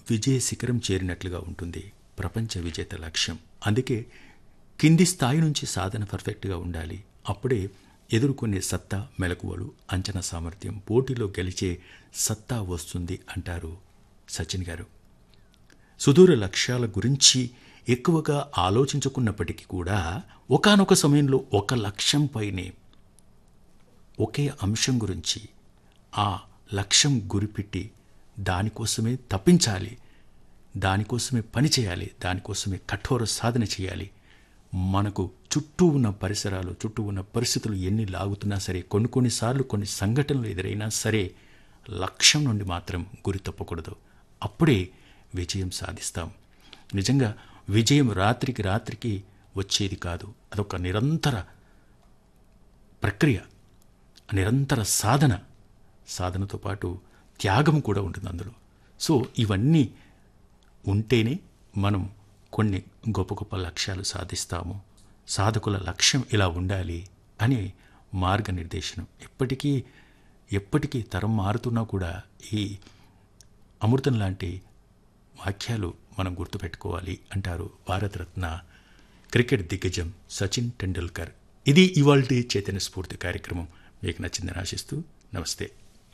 విజయ శిఖరం చేరినట్లుగా ఉంటుంది ప్రపంచ విజేత లక్ష్యం అందుకే కింది స్థాయి నుంచి సాధన పర్ఫెక్ట్గా ఉండాలి అప్పుడే ఎదుర్కొనే సత్తా మెలకువలు అంచనా సామర్థ్యం పోటీలో గెలిచే సత్తా వస్తుంది అంటారు సచిన్ గారు సుదూర లక్ష్యాల గురించి ఎక్కువగా ఆలోచించుకున్నప్పటికీ కూడా ఒకానొక సమయంలో ఒక లక్ష్యంపైనే ఒకే అంశం గురించి ఆ లక్ష్యం గురిపెట్టి దానికోసమే తప్పించాలి దానికోసమే పని చేయాలి దానికోసమే కఠోర సాధన చేయాలి మనకు చుట్టూ ఉన్న పరిసరాలు చుట్టూ ఉన్న పరిస్థితులు ఎన్ని లాగుతున్నా సరే కొన్ని కొన్నిసార్లు కొన్ని సంఘటనలు ఎదురైనా సరే లక్ష్యం నుండి మాత్రం గురి తప్పకూడదు అప్పుడే విజయం సాధిస్తాం నిజంగా విజయం రాత్రికి రాత్రికి వచ్చేది కాదు అదొక నిరంతర ప్రక్రియ నిరంతర సాధన సాధనతో పాటు త్యాగం కూడా ఉంటుంది అందులో సో ఇవన్నీ ఉంటేనే మనం కొన్ని గొప్ప గొప్ప లక్ష్యాలు సాధిస్తాము సాధకుల లక్ష్యం ఇలా ఉండాలి అని మార్గనిర్దేశనం ఎప్పటికీ ఎప్పటికీ తరం మారుతున్నా కూడా ఈ అమృతం లాంటి వాక్యాలు మనం గుర్తుపెట్టుకోవాలి అంటారు భారతరత్న క్రికెట్ దిగ్గజం సచిన్ టెండూల్కర్ ఇది ఇవాల్టి చైతన్య స్ఫూర్తి కార్యక్రమం మీకు నచ్చిందని ఆశిస్తూ నమస్తే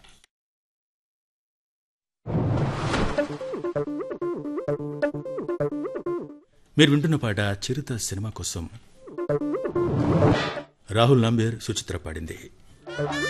మీరు వింటున్న పాట చిరుత సినిమా కోసం రాహుల్ నంబేర్ సుచిత్ర పాడింది